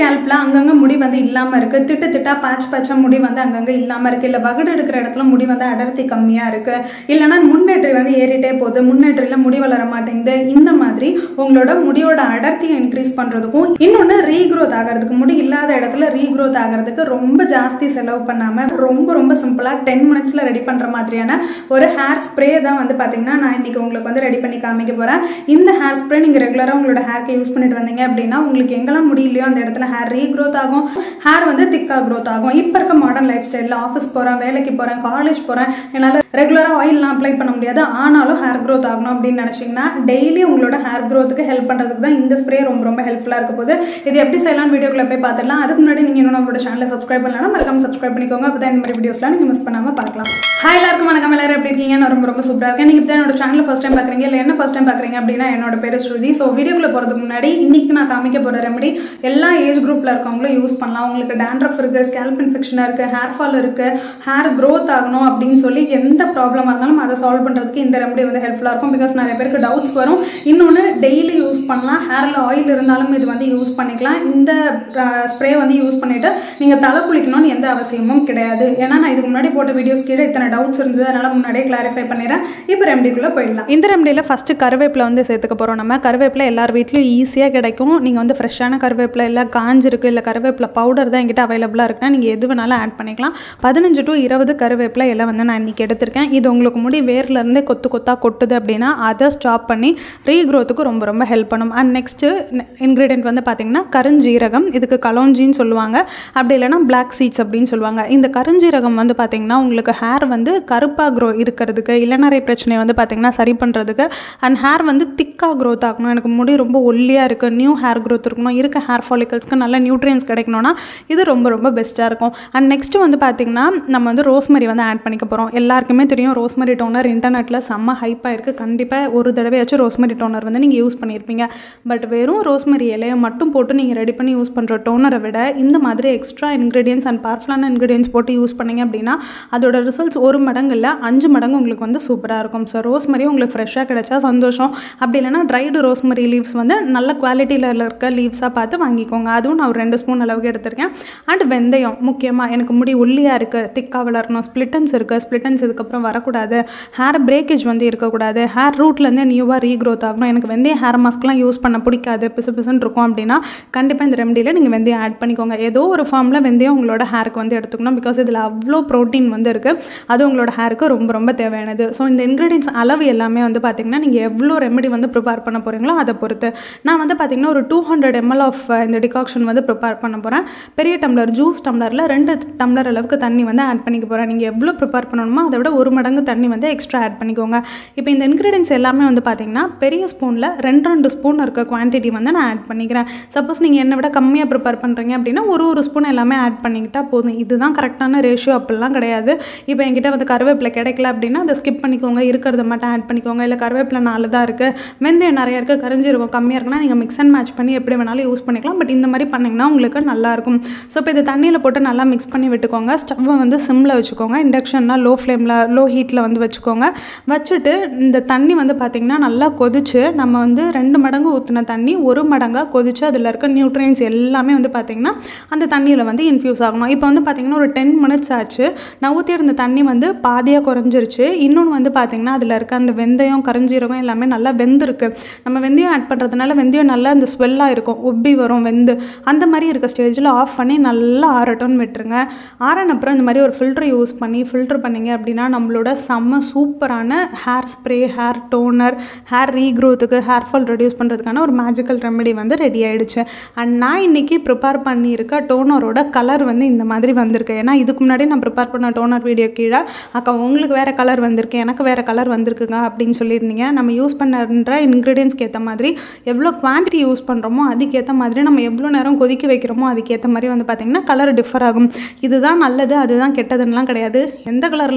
ஸ்கேல்ப்ல அங்கங்க முடி வந்து இல்லாம இருக்கு திட்டு திட்டா பேட்ச் பேட்சா முடி வந்து அங்கங்க இல்லாம இருக்கு இல்ல வகுடு எடுக்கிற இடத்துல முடி வந்து அடர்த்தி கம்மியா இருக்கு இல்லைன்னா முன்னேற்றி வந்து ஏறிட்டே போகுது முன்னேற்றில முடி வளர மாட்டேங்குது இந்த மாதிரி உங்களோட முடியோட அடர்த்தியை இன்க்ரீஸ் பண்றதுக்கும் இன்னொன்னு ரீக்ரோத் ஆகிறதுக்கு முடி இல்லாத இடத்துல ரீக்ரோத் ஆகிறதுக்கு ரொம்ப ஜாஸ்தி செலவு பண்ணாம ரொம்ப ரொம்ப சிம்பிளா டென் மினிட்ஸ்ல ரெடி பண்ற மாதிரியான ஒரு ஹேர் ஸ்ப்ரே தான் வந்து பாத்தீங்கன்னா நான் இன்னைக்கு உங்களுக்கு வந்து ரெடி பண்ணி காமிக்க போறேன் இந்த ஹேர் ஸ்ப்ரே நீங்க ரெகுலரா உங்களோட ஹேர்க்கு யூஸ் பண்ணிட்டு வந்தீங்க அப்படின்னா உங்களுக்கு எங்கெல்லாம் முடியலையோ அந்த இடத்துல ஹேர் ரீக்ரோத் ஆகும் ஹேர் வந்து திக்கா க்ரோத் ஆகும் இப்போ இருக்க மாடர்ன் லைஃப் ஸ்டைலில் ஆஃபீஸ் போகிறேன் வேலைக்கு போகிறேன் காலேஜ் போகிறேன் என்னால் ரெகுலராக ஆயில்லாம் அப்ளை பண்ண முடியாது ஆனாலும் ஹேர் க்ரோத் ஆகணும் அப்படின்னு நினச்சிங்கன்னா டெய்லி உங்களோட ஹேர் க்ரோத்துக்கு ஹெல்ப் பண்ணுறதுக்கு தான் இந்த ஸ்ப்ரே ரொம்ப ரொம்ப ஹெல்ப்ஃபுல்லாக இருக்க போது இது எப்படி செய்யலாம் வீடியோக்குள்ள போய் பார்த்துடலாம் அதுக்கு முன்னாடி நீங்கள் இன்னும் நம்மளோட சேனலை சப்ஸ்கிரைப் பண்ணலாம் மறக்காம சப்ஸ்கிரைப் பண்ணிக்கோங்க அப்போ தான் இந்த மாதிரி வீடியோஸ்லாம் நீங்கள் மிஸ் பண்ணாமல் பார்க்கலாம் ஹாய் எல்லாருக்கும் வணக்கம் எல்லாரும் எப்படி இருக்கீங்க நான் ரொம்ப ரொம்ப சூப்பராக இருக்கேன் நீங்கள் இப்போ என்னோட சேனல் ஃபஸ்ட் டைம் பார்க்குறீங்க இல்லை என்ன ஃபஸ்ட் டைம் பார்க்குறீங்க அப்படின்னா என்னோட பேர் ஸ்ருதி ஸோ வீடியோக்குள்ள போகிறதுக்கு முன்னாடி இன்னைக்கு நான் காமிக்க போகிற ரெமடி எல்லா ஏஜ் குரூப்பில் இருக்கவங்களும் யூஸ் பண்ணலாம் உங்களுக்கு டேண்ட்ரஃப் இருக்குது ஸ்கேல்ப் இன்ஃபெக்ஷனாக இருக்குது ஹேர் ஃபால் இருக்குது ஹேர் க்ரோத் ஆகணும் அப்படின்னு சொல்லி எந்த ப்ராப்ளமாக இருந்தாலும் அதை சால்வ் பண்ணுறதுக்கு இந்த ரெமடி வந்து ஹெல்ப்ஃபுல்லாக இருக்கும் பிகாஸ் நிறைய பேருக்கு டவுட்ஸ் வரும் இன்னொன்று டெய்லி யூஸ் பண்ணலாம் ஹேரில் ஆயில் இருந்தாலும் இது வந்து யூஸ் பண்ணிக்கலாம் இந்த ஸ்ப்ரே வந்து யூஸ் பண்ணிவிட்டு நீங்கள் தலை குளிக்கணும்னு எந்த அவசியமும் கிடையாது ஏன்னா நான் இதுக்கு முன்னாடி போட்ட வீடியோஸ் கீழே இத்தனை டவுட்ஸ் இருந்தது அதனால் முன்னாடியே கிளாரிஃபை பண்ணிடுறேன் இப்போ ரெமடிக்குள்ளே போயிடலாம் இந்த ரெமடியில் ஃபஸ்ட்டு கருவேப்பிலை வந்து சேர்த்துக்க போகிறோம் நம்ம கருவேப்பிலை எல்லார் வீட்லையும் ஈஸியாக கிடைக்கும் நீங்கள் வந்து ஃப்ரெஷ்ஷான கருவேப்பிலை இல்லை காஞ்சிருக்கு இல்லை கருவேப்பிலை பவுடர் தான் என்கிட்ட அவைலபிளாக இருக்குன்னா நீங்கள் எது வேணாலும் ஆட் பண்ணிக்கலாம் பதினஞ்சு டு இருபது கருவேப்பிலை எல்லாம் வந்து நான் இன்றைக்கி எடுத்திருக்கேன் இது உங்களுக்கு முடி வேர்லேருந்தே கொத்து கொத்தாக கொட்டுது அப்படின்னா அதை ஸ்டாப் பண்ணி ரீக்ரோத்துக்கு ரொம்ப ரொம்ப ஹெல்ப் பண்ணும் அண்ட் நெக்ஸ்ட்டு இன்க்ரீடியன்ட் வந்து பார்த்திங்கன்னா கருஞ்சீரகம் இதுக்கு கலோஞ்சின்னு சொல்லுவாங்க அப்படி இல்லைனா பிளாக் சீட்ஸ் அப்படின்னு சொல்லுவாங்க இந்த கருஞ்சீரகம் வந்து பார்த்திங்கன்னா உங்களுக்கு ஹேர் வந்து கருப்பாக க்ரோ இருக்கிறதுக்கு இளநரை பிரச்சனையை வந்து பார்த்திங்கன்னா சரி பண்ணுறதுக்கு அண்ட் ஹேர் வந்து திக்காக க்ரோத் ஆகணும் எனக்கு முடி ரொம்ப ஒல்லியாக இருக்குது நியூ ஹேர் க்ரோத் இருக்கணும் இருக்க ஹேர் ஃபாலிகல்ஸ்க்கு நல்ல நியூட்ரியன்ஸ் கிடைக்கணும்னா இது ரொம்ப ரொம்ப பெஸ்ட்டாக இருக்கும் அண்ட் நெக்ஸ்ட்டு வந்து பார்த்திங்கன்னா நம்ம வந்து ரோஸ்மரி வந்து ஆட் பண்ணிக்க போகிறோம் எல்லாருக்குமே தெரியும் ரோஸ்மரி டோனர் இன்டர்நெட்டில் செம்ம ஹைப்பாக இருக்குது கண்டிப்பாக ஒரு தடவையாச்சும் ரோஸ்மரி டோனர் வந்து நீங்கள் யூஸ் பண்ணியிருப்பீங்க பட் வெறும் ரோஸ்மரி இலையை மட்டும் போட்டு நீங்கள் ரெடி பண்ணி யூஸ் பண்ணுற டோனரை விட இந்த மாதிரி எக்ஸ்ட்ரா இன்க்ரீடியன்ஸ் அண்ட் பவர்ஃபுல்லான இன்க்ரீடியன்ஸ் போட்டு யூஸ் பண்ணீங்க அப்படின்னா அதோட ரிசல்ட்ஸ் ஒரு மடங்கு இல்லை அஞ்சு மடங்கு உங்களுக்கு வந்து சூப்பராக இருக்கும் ஸோ ரோஸ்மரி உங்களுக்கு ஃப்ரெஷ்ஷாக கிடைச்சா சந்தோஷம் அப்படி இல்லைனா ட்ரைடு ரோஸ்மரி லீவ்ஸ் வந்து நல்ல குவாலிட்டியில் இருக்க லீவ்ஸாக பார்த்து வாங்கிக்கோங்க அதுவும் நான் ஒரு ரெண்டு ஸ்பூன் அளவுக்கு எடுத்திருக்கேன் அண்ட் வெந்தயம் முக்கியமாக எனக்கு முடி ஒல்லியாக இருக்குது திக்காக வளரணும் ஸ்ப்ளிட்டன்ஸ் இருக்குது ஸ்ப்ளிட்டன்ஸ் இதுக்கப்புறம் வரக்கூடாது ஹேர் பிரேக்கேஜ் வந்து இருக்கக்கூடாது ஹேர் ரூட்லேருந்தே நியூவாக ரீக்ரோத் ஆகணும் எனக்கு வெந்தய ஹேர் மாஸ்க்லாம் யூஸ் பண்ண பிடிக்காது பிசு பிசுன்னு இருக்கும் அப்படின்னா கண்டிப்பாக இந்த ரெமடியில் நீங்கள் வெந்தயம் ஆட் பண்ணிக்கோங்க ஏதோ ஒரு ஃபார்மில் வெந்தயம் உங்களோட ஹேருக்கு வந்து எடுத்துக்கணும் பிகாஸ் இதில் அவ்வளோ ப்ரோட்டீன் வந்து இருக்குது அது உங்களோட ஹேருக்கு ரொம்ப ரொம்ப தேவையானது ஸோ இந்த இன்க்ரீடியன்ஸ் அளவு எல்லாமே வந்து பார்த்திங்கன்னா நீங்கள் எவ்வளோ ரெமெடி வந்து ப்ரிப்பேர் பண்ண போகிறீங்களோ அதை பொறுத்து நான் வந்து பார்த்திங்கன்னா ஒரு டூ ஹண்ட்ரட் எம்எல் ஆஃப் இந்த டிகாக்ஷன் வந்து ப்ரிப்பேர் பண்ண போகிறேன் பெரிய டம்ளர் ஜூஸ் டம்ளரில் ரெண்டு டம்ளர் அளவுக்கு தண்ணி வந்து ஆட் பண்ணிக்க போகிறேன் நீங்கள் எவ்வளோ ப்ரிப்பேர் பண்ணணுமோ அதை விட ஒரு மடங்கு தண்ணி வந்து எக்ஸ்ட்ரா ஆட் பண்ணிக்கோங்க இப்போ இந்த இன்க்ரீடியன்ஸ் எல்லாமே வந்து பார்த்திங்கன்னா பெரிய ஸ்பூனில் ரெண்டு ரெண்டு ஸ்பூன் இருக்க குவான்டிட்டி வந்து நான் ஆட் பண்ணிக்கிறேன் சப்போஸ் நீங்கள் என்னை விட கம்மியாக ப்ரிப்பேர் பண்ணுறீங்க அப்படின்னா ஒரு ஒரு ஸ்பூன் எல்லாமே ஆட் பண்ணிக்கிட்டால் போதும் இதுதான் கரெக்டான ரேஷியோ அப்படிலாம் கிடையாது இப்போ என்கிட்ட வந்து கருவேப்பிலை கிடைக்கல அப்படின்னா அதை ஸ்கிப் பண்ணிக்கோங்க இருக்கிறத மட்டும் ஆட் பண்ணிக்கோங்க இல்லை கருவேப்பிலை நாலு தான் இருக்குது வெந்தயம் நிறைய இருக்குது கரிஞ்சிருக்கும் கம்மியாக இருக்குன்னா நீங்கள் மிக்ஸ் அண்ட் மேட்ச் பண்ணி எப்படி வேணாலும் யூஸ் பண்ணிக்கலாம் பட் இந்த மாதிரி பண்ணிங்கன்னா உங்களுக்கு நல்லாயிருக்கும் ஸோ இப்போ இது தண்ணியில் போட்டு நல்லா மிக்ஸ் பண்ணி விட்டுக்கோங்க ஸ்டவ்வை வந்து சிம்மில் வச்சுக்கோங்க இண்டக்ஷன்னா லோ ஃப்ளேமில் லோ ஹீட்டில் வந்து வச்சுக்கோங்க வச்சுட்டு இந்த தண்ணி வந்து பார்த்திங்கன்னா நல்லா கொதிச்சு நம்ம வந்து ரெண்டு மடங்கு ஊற்றின தண்ணி ஒரு மடங்காக கொதிச்சு அதில் இருக்க நியூட்ரியன்ஸ் எல்லாமே வந்து பார்த்திங்கன்னா அந்த தண்ணியில் வந்து இன்ஃப்யூஸ் ஆகணும் இப்போ வந்து பார்த்திங்கன்னா ஒரு டென் மினிட்ஸ் ஆச்சு நான் ஊற்றி இருந்த தண்ணி வந்து பாதியாக குறைஞ்சிருச்சு இன்னொன்று வந்து பார்த்திங்கன்னா அதில் இருக்க அந்த வெந்தயம் கரிஞ்சீரகம் எல்லாமே நல்லா வெந்திருக்கு நம்ம வெந்தயம் ஆட் பண்ணுறதுனால வெந்தயம் நல்லா அந்த ஸ்வெல்லாக இருக்கும் உப்பி வரும் வெந்து அந்த மாதிரி இருக்க ஸ்டேஜில் ஆஃப் பண்ணி நல்லா ஆறட்டும்னு விட்டுருங்க ஆறன அப்புறம் இந்த மாதிரி ஒரு ஃபில்டர் யூஸ் பண்ணி ஃபில்டர் பண்ணிங்க அப்படின்னா நம்மளோட செம்ம சூப்பரான hair spray hair toner hair ரீக்ரோத்துக்கு ஹேர் ஃபால் ரெடியூஸ் பண்ணுறதுக்கான ஒரு மேஜிக்கல் ரெமெடி வந்து ரெடி ஆகிடுச்சு அண்ட் நான் இன்றைக்கி ப்ரிப்பேர் பண்ணியிருக்க டோனரோட கலர் வந்து இந்த மாதிரி வந்திருக்கு ஏன்னா இதுக்கு முன்னாடி நான் ப்ரிப்பேர் பண்ண டோனர் வீடியோ கீழே அக்கா உங்களுக்கு வேறு கலர் வந்திருக்கு எனக்கு வேறு கலர் வந்திருக்குங்க அப்படின்னு சொல்லியிருந்தீங்க நம்ம யூஸ் பண்ணுற இன்க்ரீடியன்ஸ்க்கு ஏற்ற மாதிரி எவ்வளோ குவான்டிட்டி யூஸ் பண்ணுறோமோ அதுக்கேற்ற மாதிரி நம்ம எவ்வளோ நேரம் கொதிக்க வைக்கிறோமோ அதுக்கேற்ற மாதிரி வந்து பார்த்திங்கன்னா கலர் டிஃபர் ஆகும் இதுதான் நல்லது அதுதான் கெட்டதுன்னெலாம் கிடையாது எந்த கலரில் வந்தாலும்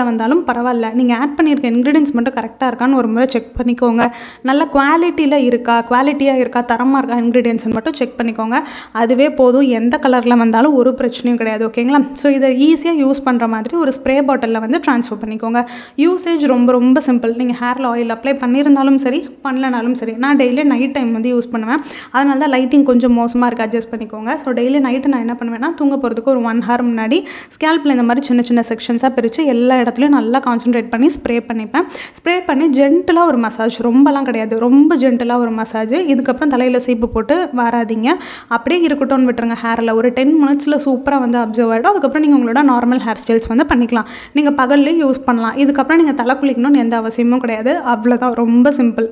பரவாயில்ல நீங்கள் ஆட் பண்ணியிருக்க இன்க்ரீடியன்ஸ் மட்டும் கரெக்டாக இருக்கான்னு ஒரு முறை செக் பண்ணிக்கோங்க நல்ல குவாலிட்டியில் இருக்கா குவாலிட்டியாக இருக்கா தரமாக இருக்கா இன்க்ரீடியன்ஸ்னு மட்டும் செக் பண்ணிக்கோங்க அதுவே போதும் எந்த கலரில் வந்தாலும் ஒரு பிரச்சனையும் கிடையாது ஓகேங்களா ஸோ இதை ஈஸியாக யூஸ் பண்ணுற மாதிரி ஒரு ஸ்ப்ரே பாட்டிலில் வந்து ட்ரான்ஸ்ஃபர் பண்ணிக்கோங்க யூசேஜ் ரொம்ப ரொம்ப சிம்பிள் நீங்கள் ஹேரில் ஆயில் அப்ளை பண்ணியிருந்தாலும் சரி பண்ணலனாலும் சரி நான் டெய்லி நைட் டைம் வந்து யூஸ் பண்ணுவேன் அதனால தான் லைட்டிங் கொஞ்சம் மோசமாக இருக்குது அட்ஜஸ்ட் பண்ணிக்கோங்க ஸோ டெய்லி நைட்டு நான் என்ன பண்ணுவேன்னா தூங்க போகிறதுக்கு ஒரு ஒன் ஹவர் முன்னாடி ஸ்கேல்பில் இந்த மாதிரி சின்ன சின்ன செக்ஷன்ஸாக பிரித்து எல்லா இடத்துலையும் நல்லா கான்சென்ட்ரேட் பண்ணி ஸ்ப்ரே பண்ணிப்பேன் ஸ்ப்ரே பண்ணி ஜென்டலாக ஒரு மசாஜ் ரொம்பலாம் கிடையாது ரொம்ப ஜென்டலாக ஒரு மசாஜ் இதுக்கப்புறம் தலையில் சீப்பு போட்டு வராதீங்க அப்படியே இருக்கட்டும்னு விட்டுருங்க ஹேரில் ஒரு டென் மினிட்ஸில் சூப்பராக வந்து அப்சர்வ் ஆகிடும் அதுக்கப்புறம் நீங்கள் உங்களோட நார்மல் ஹேர் ஸ்டைல்ஸ் வந்து பண்ணிக்கலாம் நீங்கள் பகல்லையும் யூஸ் பண்ணலாம் இதுக்கப்புறம் நீங்கள் தலை குளிக்கணும்னு எந்த அவசியமும் கிடையாது அவ்வளோதான் ரொம்ப சிம்பிள்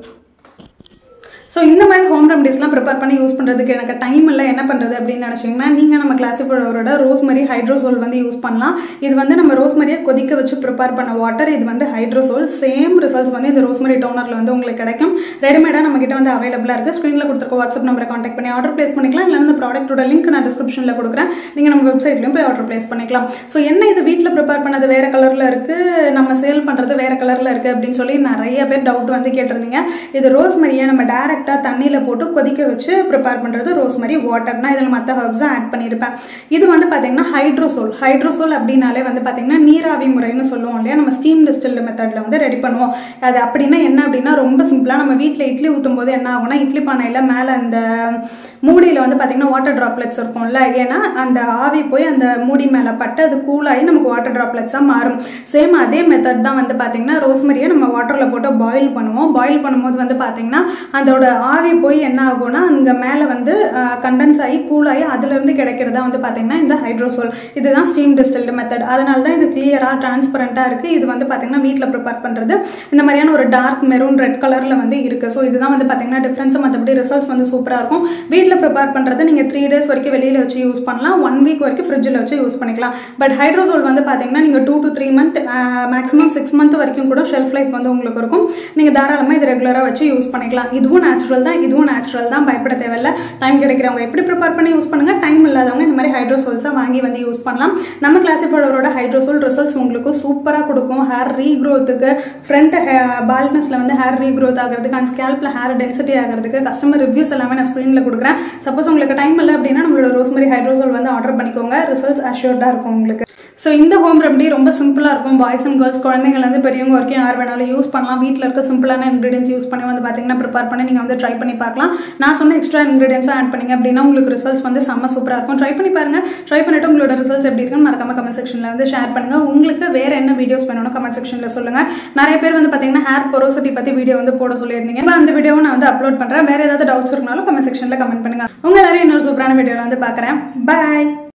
ஸோ இந்த மாதிரி ஹோம் ரெமடிஸ்லாம் ப்ரிப்பேர் பண்ணி யூஸ் பண்ணுறதுக்கு எனக்கு டைம் இல்லை என்ன பண்ணுறது அப்படின்னு நினச்சிங்கன்னா நீங்கள் நம்ம கிளாசிஃபோட ரோஸ்மரி ஹைட்ரோசோல் வந்து யூஸ் பண்ணலாம் இது வந்து நம்ம ரோஸ்மரியை கொதிக்க வச்சு ப்ரிப்பேர் பண்ண வாட்டர் இது வந்து ஹைட்ரோசோல் சேம் ரிசல்ட்ஸ் வந்து இந்த ரோஸ்மரி டோனரில் வந்து உங்களுக்கு கிடைக்கும் ரெடிமேடாக நம்ம கிட்ட வந்து அவைலபிளாக இருக்குது ஸ்க்ரீனில் கொடுத்துருக்க வாட்ஸ்அப் நம்பரை காண்டாக்ட் பண்ணி ஆர்டர் பிளேஸ் பண்ணிக்கலாம் இல்லை இந்த ப்ராடக்ட்டோட லிங்க் நான் டிஸ்கிரிப்ஷனில் கொடுக்குறேன் நீங்கள் நம்ம வெப்சைட்லையும் போய் ஆர்டர் பிளேஸ் பண்ணிக்கலாம் ஸோ என்ன இது வீட்டில் ப்ரிப்பேர் பண்ணது வேறு கலரில் இருக்குது நம்ம சேல் பண்ணுறது வேறு கலரில் இருக்குது அப்படின்னு சொல்லி நிறைய பேர் டவுட் வந்து கேட்டிருந்தீங்க இது ரோஸ்மரியை நம்ம டேரெக்டாக தண்ணியில் போட்டு கொதிக்க வச்சு ப்ரிப்பேர் பண்ணுறது ரோஸ்மரி வாட்டர்னா இதில் மற்ற ஹர்ப்ஸும் ஆட் பண்ணியிருப்பேன் இது வந்து பார்த்தீங்கன்னா ஹைட்ரோசோல் ஹைட்ரோசோல் அப்படின்னாலே வந்து பார்த்தீங்கன்னா நீராவி முறைன்னு சொல்லுவோம் இல்லையா நம்ம ஸ்டீம் டிஸ்டில்டு மெத்தடில் வந்து ரெடி பண்ணுவோம் அது அப்படின்னா என்ன அப்படின்னா ரொம்ப சிம்பிளாக நம்ம வீட்டில் இட்லி ஊற்றும் போது என்ன ஆகும்னா இட்லி பானையில் மேலே அந்த மூடியில் வந்து பார்த்தீங்கன்னா வாட்டர் ட்ராப்லெட்ஸ் இருக்கும்ல ஏன்னா அந்த ஆவி போய் அந்த மூடி மேலே பட்டு அது கூலாகி நமக்கு வாட்டர் ட்ராப்லெட்ஸாக மாறும் சேம் அதே மெத்தட் தான் வந்து பார்த்தீங்கன்னா ரோஸ்மரியை நம்ம வாட்டரில் போட்டு பாயில் பண்ணுவோம் பாயில் பண்ணும்போது வந்து பார்த்தீங்கன்னா அதோட ஆவி போய் என்ன ஆகும்னா அங்கே மேலே வந்து கண்டென்ஸ் ஆகி கூலாகி அதுலேருந்து கிடைக்கிறதா வந்து பார்த்தீங்கன்னா இந்த ஹைட்ரோசோல் இதுதான் ஸ்டீம் டிஸ்டில்டு மெத்தட் அதனால தான் இது கிளியராக டிரான்ஸ்பரண்ட்டாக இருக்குது இது வந்து பார்த்தீங்கன்னா வீட்டில் ப்ரிப்பேர் பண்ணுறது இந்த மாதிரியான ஒரு டார்க் மெரூன் ரெட் கலரில் வந்து இருக்குது ஸோ இதுதான் வந்து பார்த்தீங்கன்னா டிஃப்ரென்ஸ் மற்றபடி ரிசல்ட்ஸ் வந்து சூப்பராக இருக்கும் வீட்டில் ப்ரிப்பேர் பண்ணுறது நீங்கள் த்ரீ டேஸ் வரைக்கும் வெளியில் வச்சு யூஸ் பண்ணலாம் ஒன் வீக் வரைக்கும் ஃப்ரிட்ஜில் வச்சு யூஸ் பண்ணிக்கலாம் பட் ஹைட்ரோசோல் வந்து பார்த்தீங்கன்னா நீங்கள் two to three month maximum six month வரைக்கும் கூட ஷெல்ஃப் லைஃப் வந்து உங்களுக்கு இருக்கும் நீங்கள் தாராளமாக இது ரெகுலராக வச்சு யூஸ் பண்ணிக்கலாம் இதுவும் நேச்சுரல் தான் இதுவும் நேச்சுரல் தான் பயப்பட தேவையில்ல டைம் கிடைக்கிறவங்க எப்படி ப்ரிப்பேர் பண்ணி யூஸ் பண்ணுங்க டைம் இல்லாதவங்க இந்த மாதிரி ஹைட்ரோசோல்ஸை வாங்கி வந்து யூஸ் பண்ணலாம் நம்ம கிளாசிஃபோடரோட ஹைட்ரோசோல் ரிசல்ட்ஸ் உங்களுக்கு சூப்பராக கொடுக்கும் ஹேர் ரீக்ரோத்துக்கு ஃப்ரண்ட் பால்னஸில் வந்து ஹேர் ரீக்ரோத் ஆகிறதுக்கு அண்ட் ஸ்கேல்பில் ஹேர் டென்சிட்டி ஆகிறதுக்கு கஸ்டமர் ரிவ்யூஸ் எல்லாமே நான் ஸ்க்ரீனில் கொடுக்குறேன் சப்போஸ் உங்களுக்கு டைம் இல்லை அப்படின்னா நம்மளோட ரோஸ்மரி ஹைட்ரோசோல் வந்து ஆர்டர் பண்ணிக்கோங்க ரிசல்ட்ஸ் அஷ்யூர்டாக இருக்கும் உங்களுக்கு ஸோ இந்த ஹோம் ரெமடி ரொம்ப சிம்பிளாக இருக்கும் பாய்ஸ் அண்ட் கேர்ள்ஸ் குழந்தைங்கலேருந்து பெரியவங்க வரைக்கும் யார் வேணாலும் யூஸ் பண்ணலாம் வீட்டில் இருக்க சிம்பிளான இன்க்ரீடியன்ஸ் யூஸ் பண்ணி வந்து பார்த்தீங்கன்னா ப்ரிப்பேர் பண்ணி நீங்கள் வந்து ட்ரை பண்ணி பார்க்கலாம் நான் சொன்ன எக்ஸ்ட்ரா இன்க்ரீடியன்ஸும் ஆட் பண்ணிங்க அப்படின்னா உங்களுக்கு ரிசல்ட்ஸ் வந்து செம்ம சூப்பராக இருக்கும் ட்ரை பண்ணி பாருங்கள் ட்ரை பண்ணிட்டு உங்களோட ரிசல்ட்ஸ் எப்படி இருக்குன்னு மறக்காம கமெண்ட் செக்ஷனில் வந்து ஷேர் பண்ணுங்கள் உங்களுக்கு வேறு என்ன வீடியோஸ் வேணும்னு கமெண்ட் செக்ஷனில் சொல்லுங்கள் நிறைய பேர் வந்து பார்த்தீங்கன்னா ஹேர் பொரோசிட்டி பற்றி வீடியோ வந்து போட சொல்லியிருந்தீங்க இப்போ அந்த வீடியோவும் நான் வந்து அப்லோட் பண்ணுறேன் வேறு ஏதாவது டவுட்ஸ் இருந்தாலும் கமெண்ட் செக்ஷனில் கமெண்ட் பண்ணுங்கள் உங்கள் நிறைய இன்னொரு சூப்பரான வீடியோவில் வந்து பார்க்குறேன் பாய்